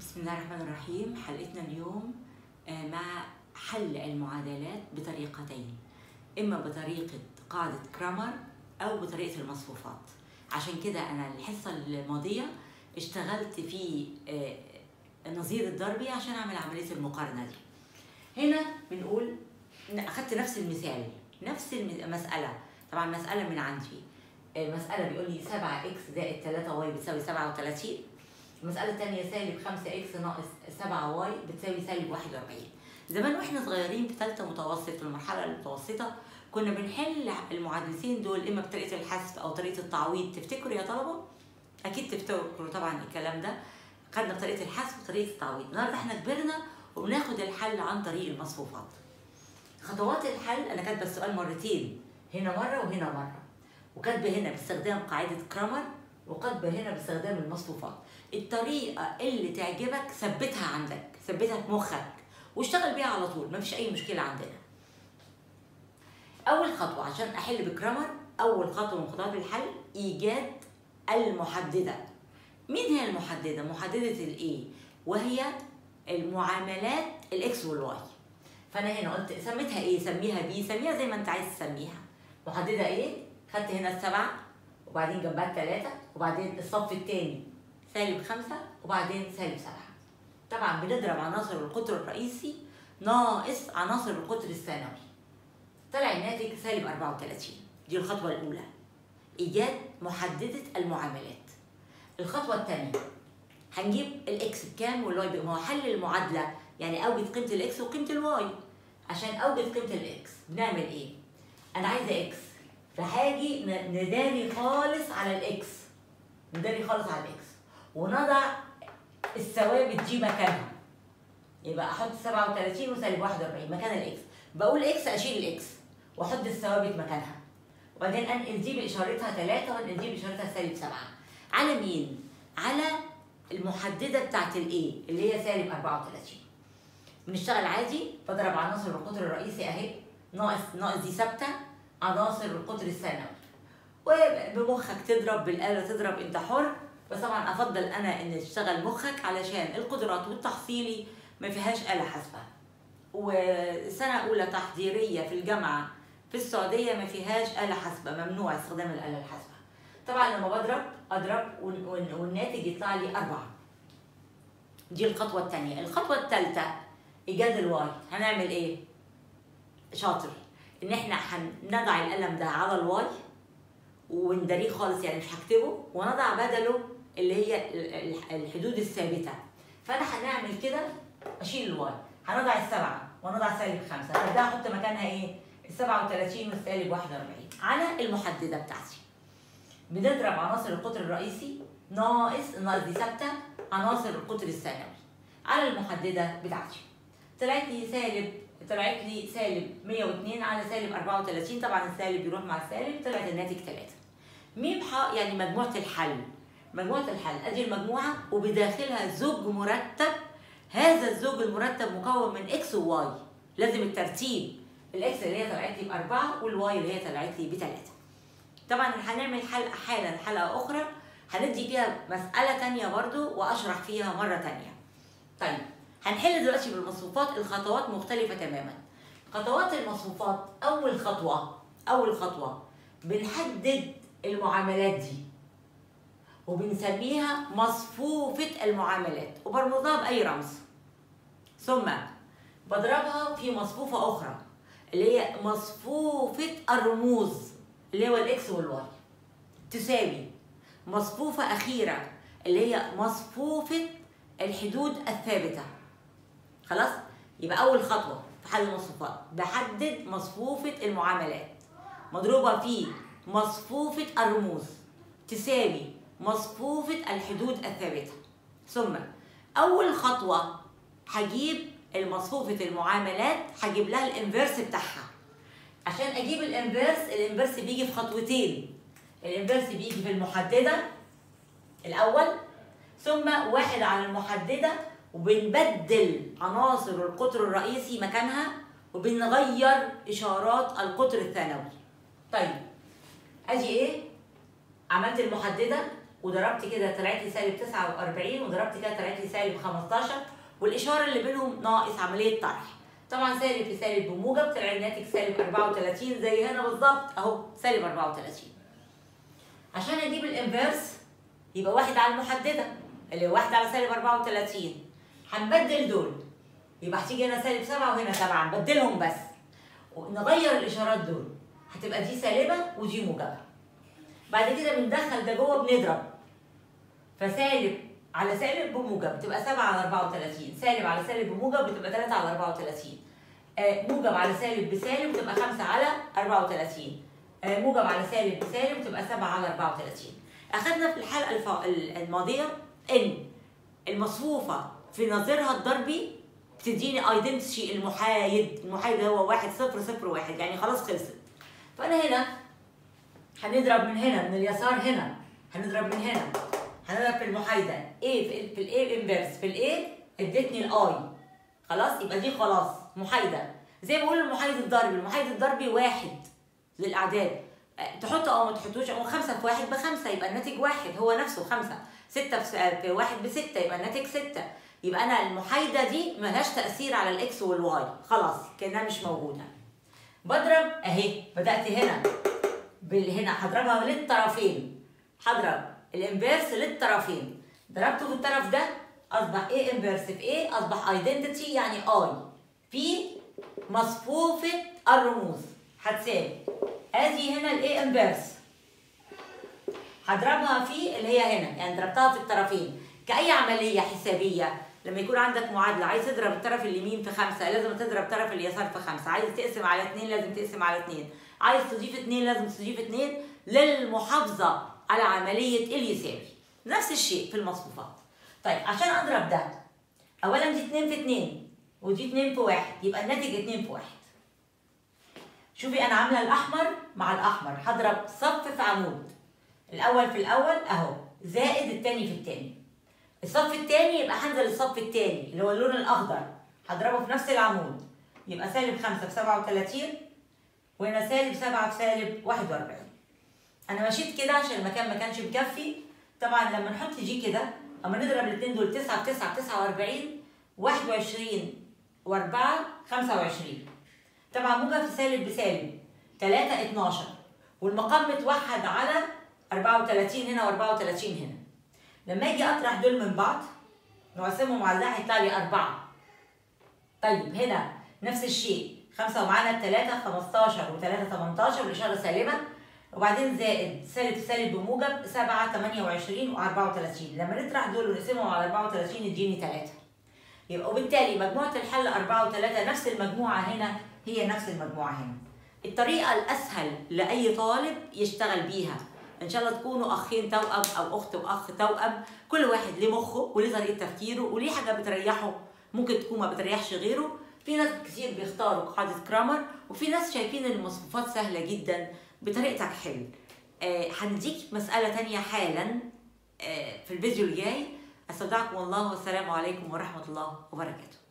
بسم الله الرحمن الرحيم حلقتنا اليوم آه، مع حل المعادلات بطريقتين إما بطريقة قاعدة كرامر أو بطريقة المصفوفات عشان كده أنا الحصة الماضية اشتغلت في آه، نظير الضربي عشان أعمل عملية المقارنة دي هنا بنقول إن أخدت نفس المثال نفس المسألة طبعا مسألة من عندي المسألة بيقول لي 7 اكس زائد 3 واي بتساوي 37 المسألة الثانية سالب 5 اكس ناقص 7 واي بتساوي سالب 41 زمان واحنا صغيرين في ثالثة متوسط في المرحلة المتوسطة كنا بنحل المعادلتين دول اما بطريقة الحذف او طريقة التعويض تفتكروا يا طلبة؟ أكيد تفتكروا طبعا الكلام ده خدنا بطريقة الحذف وطريقة التعويض النهارده احنا كبرنا وبناخد الحل عن طريق المصفوفات خطوات الحل انا كاتبه السؤال مرتين هنا مره وهنا مره وكاتبه هنا باستخدام قاعده كرامر وكاتبه هنا باستخدام المصفوفات الطريقه اللي تعجبك ثبتها عندك ثبتها في مخك واشتغل بيها على طول مفيش اي مشكله عندنا اول خطوه عشان احل بكرامر اول خطوه من خطوات الحل ايجاد المحدده مين هي المحدده محدده الايه وهي المعاملات الاكس والواي فانا هنا قلت سميتها ايه سميها بي سميها زي ما انت عايز تسميها محدده ايه خدت هنا السبعه وبعدين جنبها الثلاثه وبعدين الصف الثاني سالب خمسه وبعدين سالب سبعه طبعا بنضرب عناصر القطر الرئيسي ناقص عناصر القطر الثانوي طلع الناتج سالب 34 دي الخطوه الاولى ايجاد محدده المعاملات الخطوه الثانيه هنجيب الاكس بكام والواي بكام هو حل المعادله يعني اوجد قيمه الاكس وقيمه الواي عشان اوجد قيمه الاكس بنعمل ايه انا عايزه اكس فهاجي ن- نداري خالص على الاكس نداري خالص على الاكس ونضع الثوابت دي مكانها يبقى احط 37 وسالب 41 مكان الاكس بقول اكس اشيل الاكس واحط الثوابت مكانها وبعدين انقل دي باشارتها 3 وانقل دي باشارتها سالب 7 على مين؟ على المحدده بتاعت الايه اللي هي سالب 34 بنشتغل عادي بضرب عناصر القطر الرئيسي اهي ناقص ناقص دي ثابته عناصر القطر الثانوي وبمخك تضرب بالاله تضرب انت حر بس طبعا افضل انا ان تشتغل مخك علشان القدرات والتحصيلي ما فيهاش اله حاسبه وسنه اولى تحضيريه في الجامعه في السعوديه ما فيهاش اله حاسبه ممنوع استخدام الاله الحاسبه طبعا لما بضرب اضرب وال- وال- والناتج يطلع لي أربعة دي الخطوة الثانية الخطوة الثالثة إيجاد الواي هنعمل إيه؟ شاطر إن إحنا هنضع القلم ده على الواي ونداريه خالص يعني مش هكتبه ونضع بدله اللي هي ال- ال- الحدود الثابتة فأنا هنعمل كده أشيل الواي هنضع السبعة ونضع سالب خمسة فده أحط مكانها إيه؟ السبعة وتلاتين والسالب واحد وأربعين على المحددة بتاعتي بنضرب عناصر القطر الرئيسي ناقص الناقص دي ثابته عناصر القطر الثانوي على المحدده بتاعتي طلعت لي سالب طلعت لي سالب 102 على سالب 34 طبعا السالب بيروح مع السالب طلعت الناتج 3 ميم ح يعني مجموعه الحل مجموعه الحل ادي المجموعه وبداخلها زوج مرتب هذا الزوج المرتب مكون من اكس وواي لازم الترتيب الاكس اللي هي طلعت لي باربعه والواي اللي هي طلعت لي بثلاثه طبعا هنعمل حلقه حالا حلقه اخرى هندي فيها مساله تانية برضو واشرح فيها مره تانية طيب هنحل دلوقتي بالمصفوفات الخطوات مختلفه تماما خطوات المصفوفات اول خطوه اول خطوه بنحدد المعاملات دي وبنسميها مصفوفه المعاملات وبرمزها باي رمز ثم بضربها في مصفوفه اخرى اللي هي مصفوفه الرموز اللي هو الاكس والواي تساوي مصفوفة أخيرة اللي هي مصفوفة الحدود الثابتة خلاص يبقى أول خطوة في حل المصفوفات بحدد مصفوفة المعاملات مضروبة في مصفوفة الرموز تساوي مصفوفة الحدود الثابتة ثم أول خطوة هجيب المصفوفة المعاملات هجيب لها الانفيرس بتاعها عشان اجيب الانفيرس الانفيرس بيجي في خطوتين الانفيرس بيجي في المحدده الاول ثم واحد على المحدده وبنبدل عناصر القطر الرئيسي مكانها وبنغير اشارات القطر الثانوي طيب اجي ايه عملت المحدده وضربت كده طلعت لي سالب 49 وضربت كده طلعت لي سالب 15 والاشاره اللي بينهم ناقص عمليه طرح طبعا سالب في سالب بموجب طلع الناتج سالب 34 زي هنا بالظبط اهو سالب 34 عشان اجيب الانفيرس يبقى واحد على المحدده اللي هو واحد على سالب 34 هنبدل دول يبقى هتيجي هنا سالب 7 وهنا 7 نبدلهم بس ونغير الاشارات دول هتبقى دي سالبه ودي موجبه بعد كده بندخل ده جوه بنضرب فسالب على سالب بموجب تبقى 7 على 34 سالب على سالب بموجب بتبقى 3 على 34 آه موجب على سالب بسالب بتبقى 5 على 34 آه موجب على سالب بسالب بتبقى 7 على 34 اخذنا في الحلقه الف... الماضيه ان المصفوفه في نظيرها الضربي بتديني ايدنتيتي المحايد المحايد هو 1 0 0 1 يعني خلاص خلصت فانا هنا هنضرب من هنا من اليسار هنا هنضرب من هنا هنضرب في المحايده ايه في, في الايه الانفيرس في الايه ادتني الاي خلاص يبقى دي خلاص محايده زي ما بقول المحايد الضربي المحايد الضربي واحد للاعداد تحط او ما تحطوش او خمسه في واحد بخمسه يبقى الناتج واحد هو نفسه خمسه سته في واحد بسته يبقى الناتج سته يبقى انا المحايده دي ملهاش تاثير على الاكس والواي خلاص كانها مش موجوده بضرب اهي بدات هنا هنا هضربها للطرفين هضرب الانفيرس للطرفين ضربته في الطرف ده اصبح ايه انفيرس في ايه اصبح ايدنتيتي يعني اي في مصفوفه الرموز هتساوي ادي هنا الايه انفيرس هضربها في اللي هي هنا يعني ضربتها في الطرفين كاي عمليه حسابيه لما يكون عندك معادله عايز تضرب الطرف اليمين في خمسه لازم تضرب الطرف اليسار في خمسه عايز تقسم على اثنين لازم تقسم على اثنين عايز تضيف اثنين لازم تضيف اثنين للمحافظه على عمليه اليساوي نفس الشيء في المصفوفات طيب عشان اضرب ده اولا دي 2 في 2 ودي 2 في 1 يبقى الناتج 2 في 1 شوفي انا عامله الاحمر مع الاحمر هضرب صف في عمود الاول في الاول اهو زائد الثاني في الثاني الصف الثاني يبقى هنزل الصف الثاني اللي هو اللون الاخضر هضربه في نفس العمود يبقى سالب 5 في 37 وهنا سالب 7 في سالب 41 انا مشيت كده عشان المكان ما كانش مكفي طبعا لما نحط دي كده اما نضرب الاثنين دول 9 في 9 49 21 و4 25 طبعا موجب في سالب بسالب 3 12 والمقام متوحد على 34 هنا و34 هنا لما اجي اطرح دول من بعض نقسمهم على ده هيطلع لي 4 طيب هنا نفس الشيء 5 ومعانا 3 15 و3 18 والاشاره سالبه وبعدين زائد سالب سالب بموجب 7 28 و34 لما نطرح دول ونقسمهم على 34 يديني 3 يبقى وبالتالي مجموعه الحل 4 و3 نفس المجموعه هنا هي نفس المجموعه هنا الطريقه الاسهل لاي طالب يشتغل بيها ان شاء الله تكونوا اخين توأم او اخت واخ توأم كل واحد ليه مخه وليه طريقه تفكيره وليه حاجه بتريحه ممكن تكون ما بتريحش غيره في ناس كتير بيختاروا قاعده كرامر وفي ناس شايفين ان المصفوفات سهله جدا بطريقتك حل آه هنديك مساله تانية حالا آه في الفيديو الجاي استودعكم الله والسلام عليكم ورحمه الله وبركاته